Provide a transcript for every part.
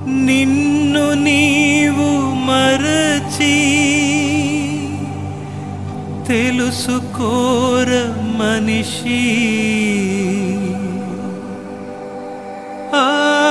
నిన్ను నీవు మరచి తెలుసుకోర మనిషి ఆ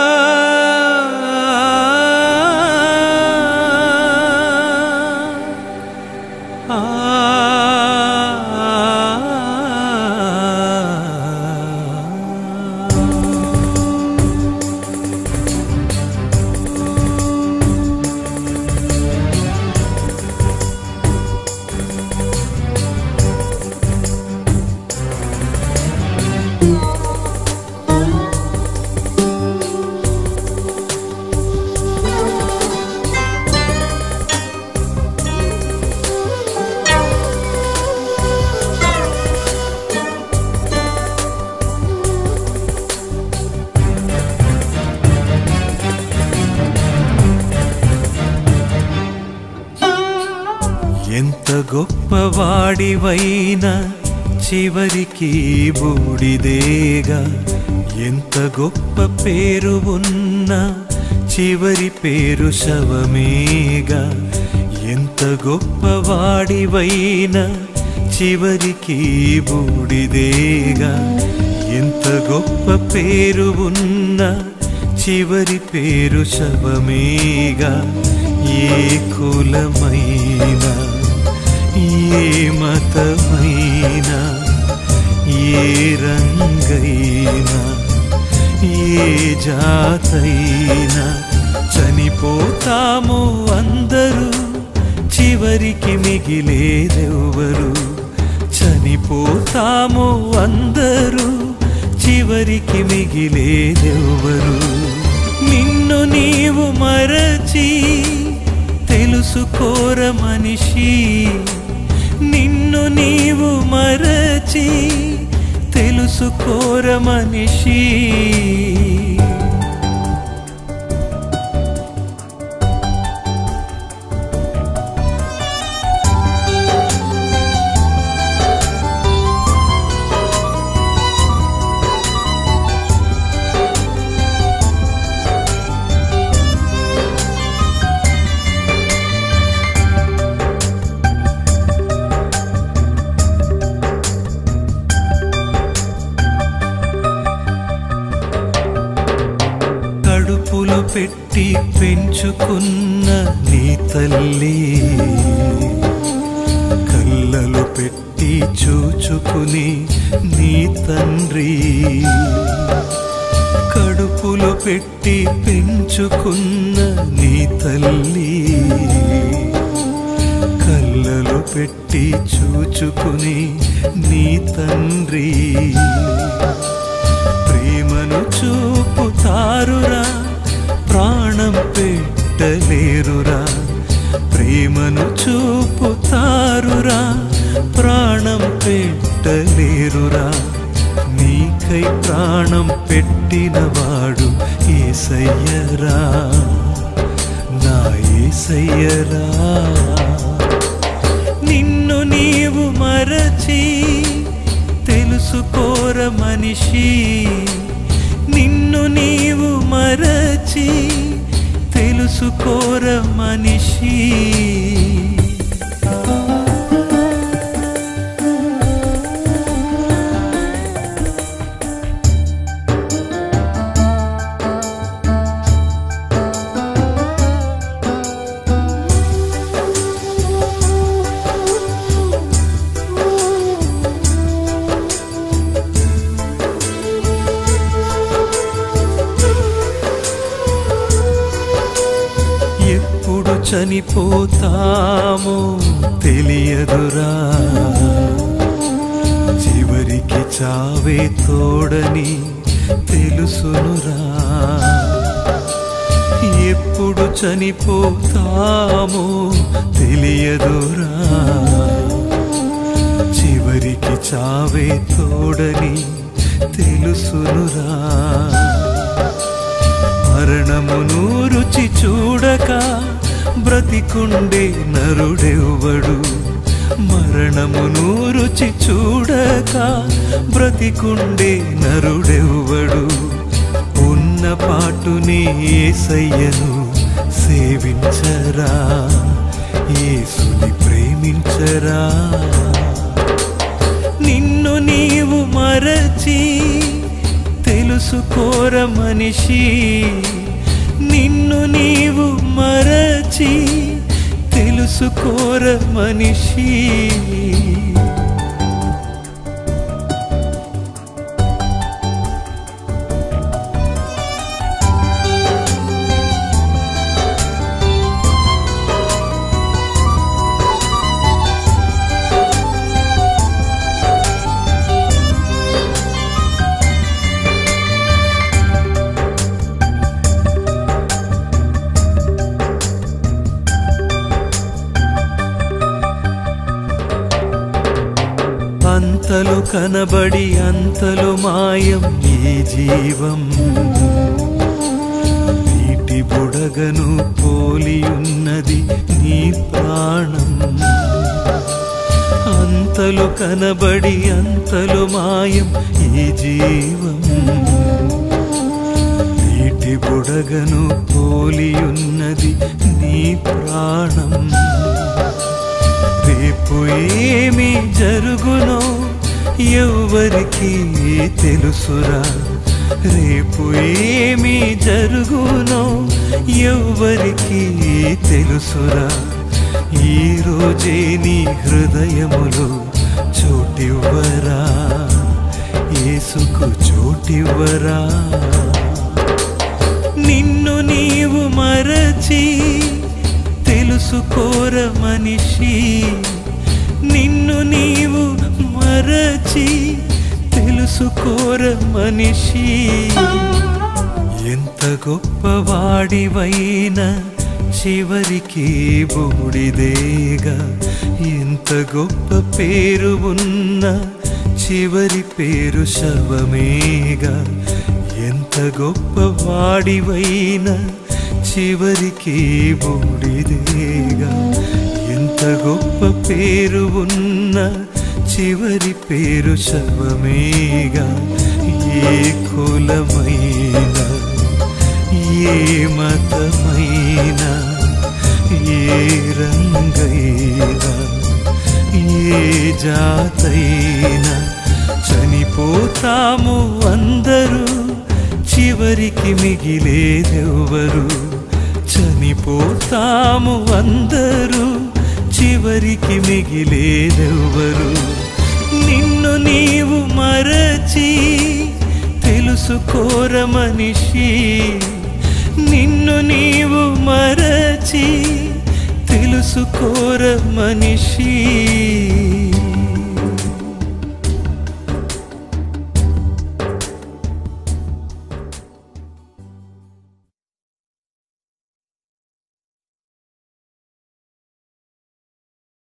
ఎంత గొప్పవాడివైనా చివరికి బూడిదేగా ఎంత గొప్ప పేరు ఉన్నా చివరి పేరు శవమేగా ఎంత గొప్పవాడివైనా చివరికి బూడిదేగా ఎంత గొప్ప పేరు ఉన్నా చివరి పేరు శవమేగా ఏ కులమైనా ఏ మతమైనా ఏ రంగైనా ఏ జాతైనా చనిపోతాము అందరూ చివరికి మిగిలేదెవ్వరు చనిపోతాము అందరూ చివరికి మిగిలేదెవ్వరు నిన్ను నీవు మరచి తెలుసుకోర మనిషి నిన్ను నీవు మరచి తెలుసుకోర మనిషి కడుపులో పెట్టి పెంచుకున్న నీ తల్లి కళ్ళలు పెట్టి చూచుకుని నీ తండ్రి కడుపులో పెట్టి పెంచుకున్న నీ తల్లి కళ్ళలు పెట్టి చూచుకుని నీ తండ్రి ప్రేమను చూపుతారురా ప్రాణం పెట్టలేరురా ప్రేమను చూపుతారురా ప్రాణం పెట్టలేరురా నీకై ప్రాణం పెట్టినవాడు ఏసయ్యరా నా ఏసయ్యరా నిన్ను నీవు మరచి తెలుసుకోర మనిషి నిన్ను నీవు మరచి తెలుసుకోర మనిషి ఎప్పుడు చనిపోతామో తెలియదురా చివరికి చావే తోడని తెలుసునురా ఎప్పుడు చనిపోతామో తెలియదురా చివరికి చావే తోడని తెలుసునురా మరణమును రుచి చూడక బ్రతికుండే నరుడెవ్వడు మరణమును రుచి చూడక బ్రతికుండే నరుడెవ్వడు ఉన్న పాటు క్రీస్తుని ఏసయ్యను సేవించరా యేసుని ప్రేమించరా నిన్ను నీవు మరచి తెలుసుకోర మనిషి నిన్ను నీవు మరచి తెలుసుకోర మనిషి అంతలో కనబడి అంతలో మాయం ఈ జీవం నీటి బుడగను పోలియున్నది నీ ప్రాణం అంతలో కనబడి అంతలో మాయం ఈ జీవం నీటి బుడగను పోలియున్నది నీ ప్రాణం రేపు ఏమి జరుగునో ఎవరికి తెలుసురా రేపు ఏమి జరుగునో ఎవరికి తెలుసురా ఈ రోజే నీ హృదయములో చోటివ్వరా యేసుకు చోటివ్వరా నిన్ను నీవు మరచి తెలుసుకోర మనిషి నిన్ను నీవు మరచి తెలుసుకోర మనిషి ఎంత గొప్పవాడివైనా చివరికి బూడిదేగా ఎంత గొప్ప పేరు ఉన్న చివరి పేరు శవమేగా ఎంత గొప్ప వాడివైనా చివరికి బూడిదేగా ఎంత గొప్ప పేరు ఉన్న చివరి పేరు శవమేగా ఏ కులమైన ఏ మతమైన ఏ రంగైనా ఏ జాతైనా చనిపోతాము అందరూ చివరికి మిగిలేదెవ్వరు చనిపోతాము అందరూ చివరికి మిగిలేదెవ్వరు నిన్ను నీవు మరచి తెలుసుకోర మనిషి నిన్ను నీవు మరచి తెలుసుకోర మనిషి